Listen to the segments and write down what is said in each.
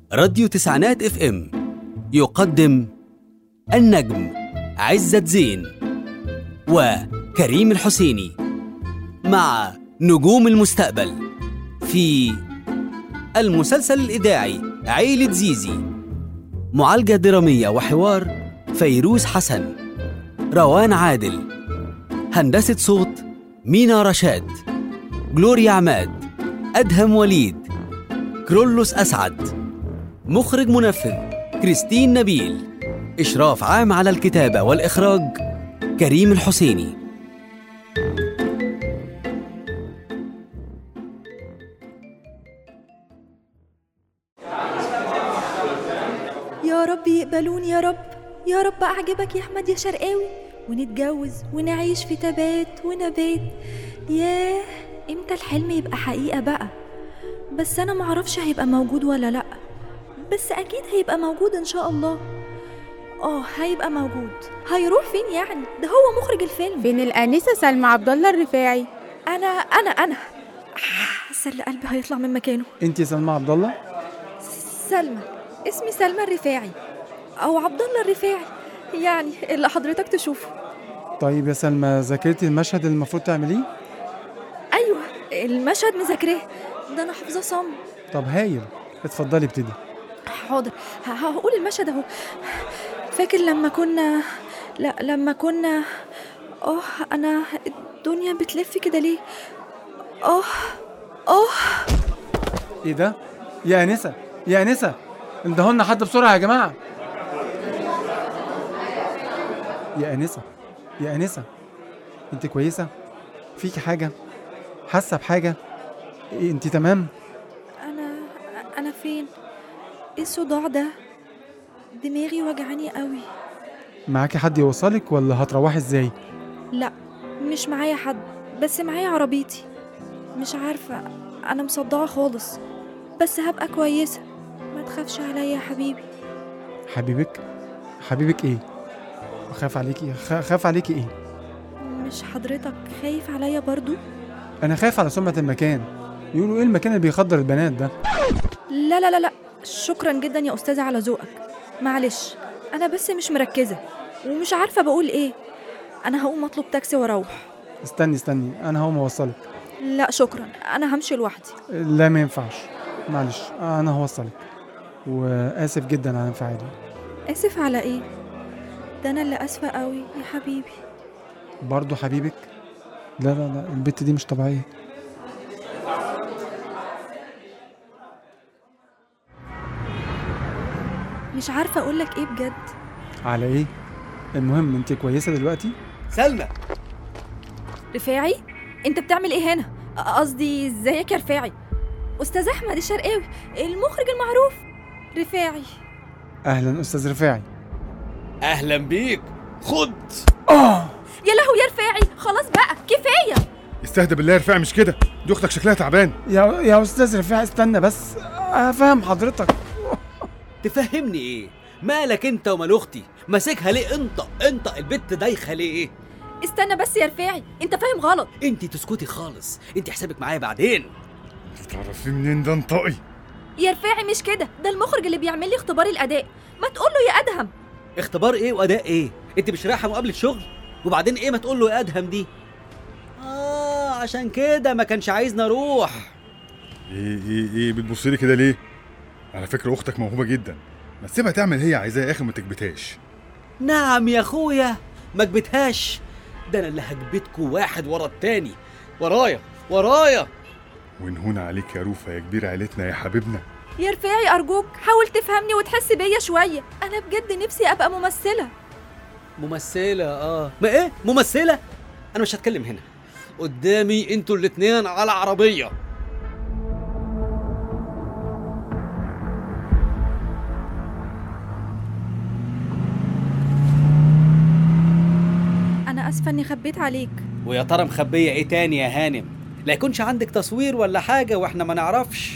راديو تسعينات اف ام يقدم النجم عزت زين وكريم الحسيني مع نجوم المستقبل في المسلسل الإذاعي عيلة زيزي معالجة درامية وحوار فيروز حسن روان عادل هندسة صوت مينا رشاد جلوريا عماد أدهم وليد كرولوس أسعد مخرج منفذ كريستين نبيل إشراف عام على الكتابة والإخراج كريم الحسيني يا رب يقبلوني يا رب يا رب أعجبك يا أحمد يا شرقاوي ونتجوز ونعيش في تبات ونبات ياه امتى الحلم يبقى حقيقة بقى بس أنا معرفش هيبقى موجود ولا لأ بس أكيد هيبقى موجود إن شاء الله اه هيبقى موجود هيروح فين يعني ده هو مخرج الفيلم بين الآنسة سلمى عبد الله الرفاعي أنا أنا أنا حاسة إن قلبي هيطلع من مكانه انت سلمى عبد الله سلمى اسمي سلمى الرفاعي أو عبد الله الرفاعي يعني اللي حضرتك تشوفه طيب يا سلمى ذاكرتي المشهد اللي المفروض تعمليه ايوه المشهد مذاكراه ده انا حافظاه صم طب هايل اتفضلي ابتدي حاضر ه- هقول المشهد اهو فاكر لما كنا لا لما كنا اه انا الدنيا بتلف كده ليه اه اه ايه ده يا انسه يا انسه اندهولنا حد بسرعه يا جماعه يا انسه يا انسه انت كويسه فيكي حاجه حاسه بحاجه إيه انت تمام انا انا فين ايه الصداع ده دماغي وجعاني قوي معاكي حد يوصلك ولا هتروحي ازاي لا مش معايا حد بس معايا عربيتي مش عارفة أنا مصدعة خالص بس هبقى كويسة ما تخافش عليا يا حبيبي حبيبك حبيبك ايه خاف عليكي خ- خاف عليكي ايه مش حضرتك خايف عليا برضو انا خايف على سمعه المكان يقولوا ايه المكان اللي بيخدر البنات ده لا لا لا لا شكرا جدا يا أستاذة على ذوقك معلش أنا بس مش مركزة ومش عارفة بقول إيه أنا هقوم أطلب تاكسي وأروح استني استني انا هقوم اوصلك لا شكرا أنا همشي لوحدي لا ما ينفعش معلش انا هوصلك واسف جدا على انفعالي آسف على إيه ده أنا اللي آسفة قوي يا حبيبي برضه حبيبك لا لا لا البت دي مش طبيعيه مش عارفة أقولك إيه بجد على ايه المهم انت كويسه دلوقتي سلمى رفاعي انت بتعمل ايه هنا قصدي ازيك يا رفاعي استاذ احمد الشرقاوي المخرج المعروف رفاعي اهلا استاذ رفاعي أهلا بيك خد يا لهوي يا رفاعي خلاص بقى كفايه استهدى بالله يا رفاعي مش كده دي اختك شكلها تعبان يا يا استاذ رفاعي استنى بس افهم حضرتك تفهمني إيه مالك أنت ومال أختي ماسكها ليه انطق انطق البت دايخة ليه استنى بس يا رفاعي انت فاهم غلط انت تسكتي خالص انت حسابك معايا بعدين تعرفي منين ده انطقي يا رفاعي مش كده ده المخرج اللي بيعمل لي اختبار الاداء ما تقول له يا ادهم اختبار ايه واداء ايه انت مش رايحه مقابله شغل وبعدين ايه ما تقول له يا ادهم دي اه عشان كده ما كانش عايزني اروح ايه ايه ايه بتبصي لي كده ليه على فكره اختك موهوبه جدا ما تسيبها تعمل هي عايزاه يا اخي ما تكبتهاش نعم يا اخويا ما كبتهاش ده انا اللي هكبتكوا واحد ورا التاني ورايا ورايا ونهون عليك يا روفا يا كبير عيلتنا يا حبيبنا يا رفاعي ارجوك حاول تفهمني وتحس بيا شويه انا بجد نفسي ابقى ممثله ممثله اه ما ايه ممثله انا مش هتكلم هنا قدامي انتوا الاتنين على عربيه انا اسفه اني خبيت عليك ويا ترى مخبيه ايه تاني يا هانم لا يكونش عندك تصوير ولا حاجه واحنا ما نعرفش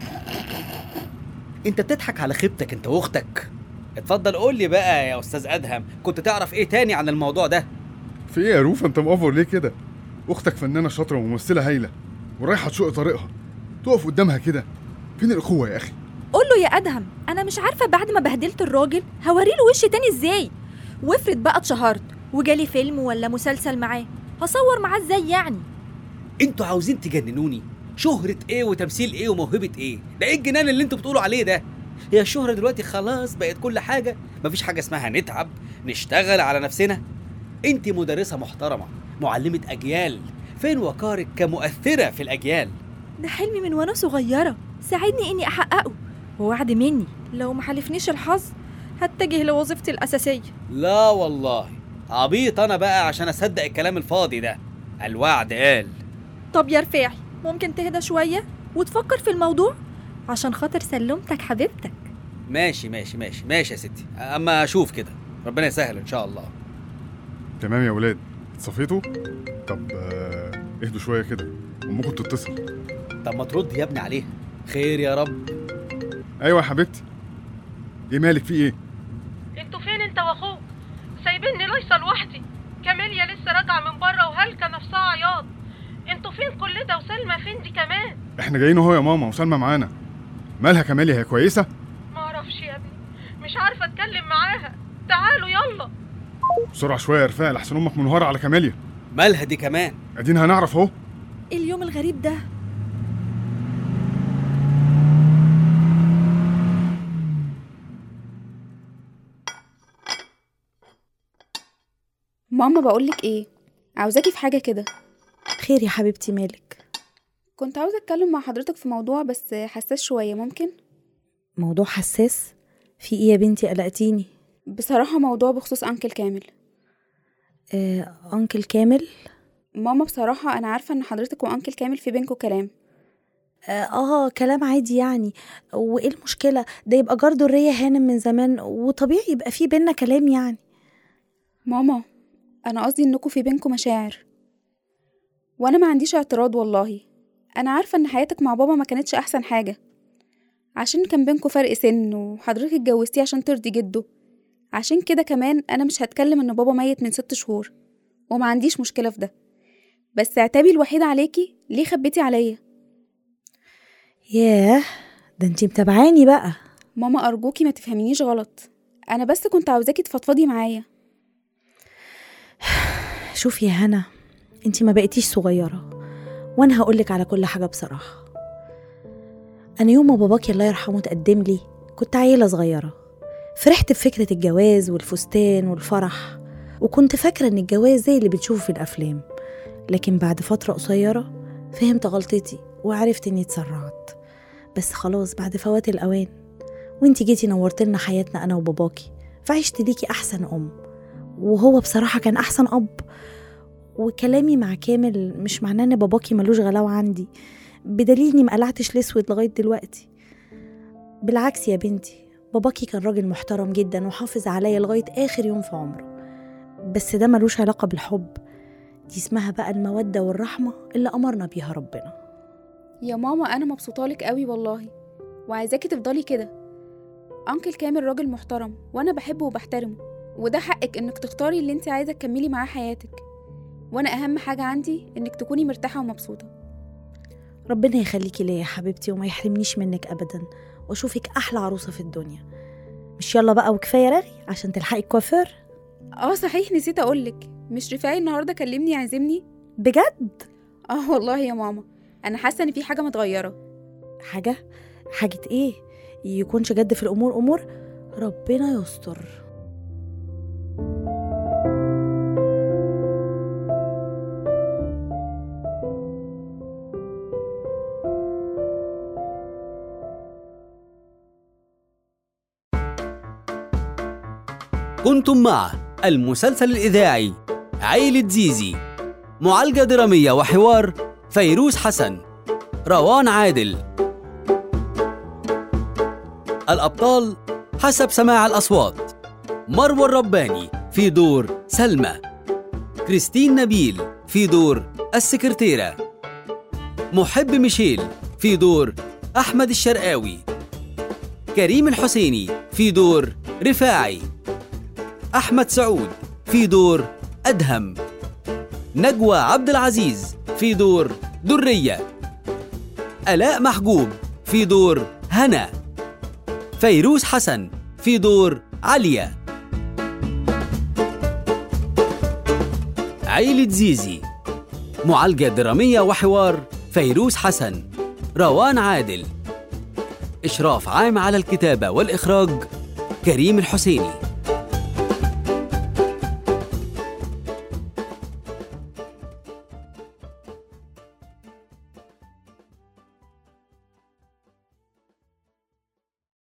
انت بتضحك على خيبتك انت واختك اتفضل قول لي بقى يا استاذ ادهم كنت تعرف ايه تاني عن الموضوع ده في ايه يا روفا انت مقفر ليه كده اختك فنانه شاطره وممثله هايله ورايحه تشق طريقها تقف قدامها كده فين الاخوه يا اخي قول له يا ادهم انا مش عارفه بعد ما بهدلت الراجل هوريله وش تاني ازاي وافرض بقى اتشهرت وجالي فيلم ولا مسلسل معاه هصور معاه ازاي يعني انتوا عاوزين تجننوني شهرة ايه وتمثيل ايه وموهبة ايه ده ايه الجنان اللي انتوا بتقولوا عليه ده هي الشهرة دلوقتي خلاص بقت كل حاجة مفيش حاجة اسمها نتعب نشتغل على نفسنا انت مدرسة محترمة معلمة اجيال فين وقارك كمؤثرة في الاجيال ده حلمي من وانا صغيره ساعدني اني احققه ووعد مني لو ما حالفنيش الحظ هتجه لوظيفتي الاساسيه لا والله عبيط انا بقى عشان اصدق الكلام الفاضي ده الوعد قال طب يا رفاعي ممكن تهدى شويه وتفكر في الموضوع عشان خاطر سلمتك حبيبتك ماشي ماشي ماشي ماشي يا ستي اما اشوف كده ربنا يسهل ان شاء الله تمام يا ولاد اتصفيتوا طب آه، اهدوا شويه كده امكم تتصل طب ما ترد يا ابني عليها خير يا رب ايوه يا حبيبتي ايه مالك في ايه انتوا فين انت واخوك سايبيني ليس لوحدي كاميليا لسه راجعه من بره وهلكه نفسها عياط انتوا فين كل ده وسلمى فين دي كمان احنا جايين اهو يا ماما وسلمى معانا مالها كمالي هي كويسه معرفش يا ابني مش عارفه اتكلم معاها تعالوا يلا بسرعه شويه يا رفاعي لحسن امك منهاره على كماليا مالها دي كمان ادينا هنعرف اهو إيه اليوم الغريب ده ماما بقولك ايه عاوزاكي في حاجة كده خير يا حبيبتي مالك كنت عاوزة اتكلم مع حضرتك في موضوع بس حساس شوية ممكن موضوع حساس في ايه يا بنتي قلقتيني بصراحة موضوع بخصوص انكل كامل آه انكل كامل ماما بصراحة انا عارفة ان حضرتك وانكل كامل في بينكوا كلام آه, اه كلام عادي يعني وايه المشكله ده يبقى جار دريه هانم من زمان وطبيعي يبقى في بينا كلام يعني ماما انا قصدي انكوا في بينكوا مشاعر وانا ما عنديش اعتراض والله انا عارفة ان حياتك مع بابا ما كانتش احسن حاجة عشان كان بينكوا فرق سن وحضرتك اتجوزتيه عشان ترضي جده عشان كده كمان انا مش هتكلم ان بابا ميت من ست شهور وما عنديش مشكلة في ده بس عتابي الوحيد عليكي ليه خبيتي عليا ياه ده انتي متابعاني بقى ماما ارجوكي ما تفهمينيش غلط انا بس كنت عاوزاكي تفضفضي معايا شوفي يا هنا انتي ما بقيتيش صغيره وانا هقولك على كل حاجه بصراحه انا يوم ما باباكي الله يرحمه تقدم لي كنت عيله صغيره فرحت بفكره الجواز والفستان والفرح وكنت فاكره ان الجواز زي اللي بتشوفه في الافلام لكن بعد فتره قصيره فهمت غلطتي وعرفت اني اتسرعت بس خلاص بعد فوات الاوان وانتي جيتي نورت لنا حياتنا انا وباباكي فعشت ليكي احسن ام وهو بصراحه كان احسن اب وكلامي مع كامل مش معناه ان باباكي ملوش غلاوه عندي بدليل اني مقلعتش الاسود لغايه دلوقتي بالعكس يا بنتي باباكي كان راجل محترم جدا وحافظ عليا لغايه اخر يوم في عمره بس ده ملوش علاقه بالحب دي اسمها بقى الموده والرحمه اللي امرنا بيها ربنا يا ماما انا مبسوطالك قوي والله وعايزاكي تفضلي كده انكل كامل راجل محترم وانا بحبه وبحترمه وده حقك انك تختاري اللي انت عايزه تكملي معاه حياتك وانا اهم حاجه عندي انك تكوني مرتاحه ومبسوطه ربنا يخليكي ليا يا حبيبتي وما يحرمنيش منك ابدا واشوفك احلى عروسه في الدنيا مش يلا بقى وكفايه رغي عشان تلحقي الكوافير اه صحيح نسيت اقولك مش رفاعي النهارده كلمني يعزمني بجد اه والله يا ماما انا حاسه ان في حاجه متغيره حاجه حاجه ايه يكونش جد في الامور امور ربنا يستر كنتم مع المسلسل الإذاعي عيلة زيزي معالجة درامية وحوار فيروز حسن روان عادل الأبطال حسب سماع الأصوات مروى الرباني في دور سلمى كريستين نبيل في دور السكرتيرة محب ميشيل في دور أحمد الشرقاوي كريم الحسيني في دور رفاعي أحمد سعود في دور أدهم نجوى عبد العزيز في دور درية آلاء محجوب في دور هنا فيروز حسن في دور عليا عيلة زيزي معالجة درامية وحوار فيروز حسن روان عادل إشراف عام على الكتابة والإخراج كريم الحسيني